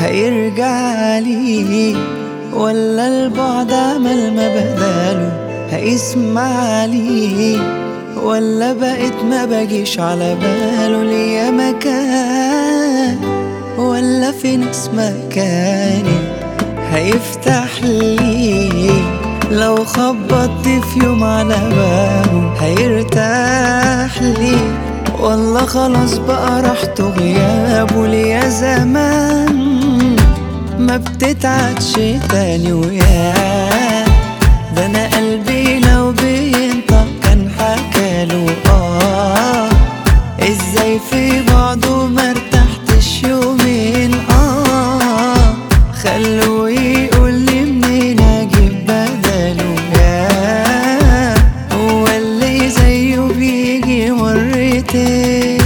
هيرجع لي ولا البعد عمل ما بداله هيسمع لي ولا بقيت ما بجيش على باله ليا مكان ولا في ناس مكاني هيفتح لي لو خبطت في يوم على بابه هيرتاح لي والله خلاص بقى راحته غيابه ليا زمان ما بتتعدش تاني وياه ده انا قلبي لو بينطق كان حكاله اه ازاي في بعضه ما ارتحتش يومين اه خلوه يقول لي منين اجيب بداله ياه هو اللي زيه بيجي مرتين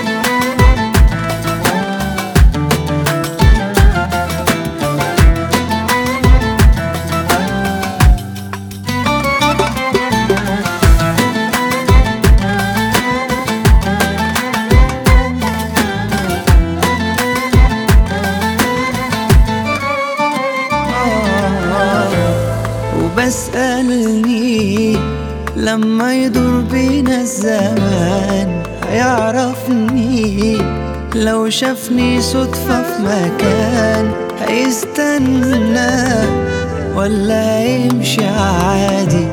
وبسألني لما يدور بينا الزمان هيعرفني لو شافني صدفة في مكان هيستنى ولا هيمشي عادي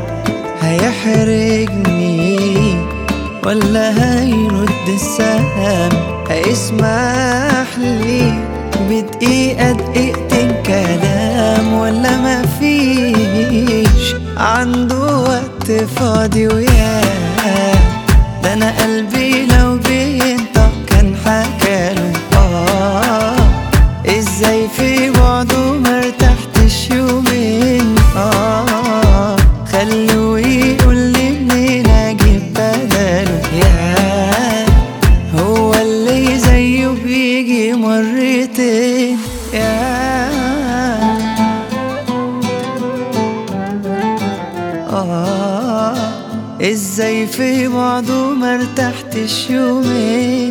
هيحرجني ولا هيرد السلام هيسمح لي بدقيقة دقيقتين كلام ولا مفيش عنده وقت فاضي وياه ده انا قلبي لو بينطق كان حكاله اه ازاي في بعضه مرتحتش يومين اه خلوه يقول لي منين اجيب بداله ياه هو اللي زيه بيجي مرتين ياه آه ازاي في بعضه مرتحتش يومين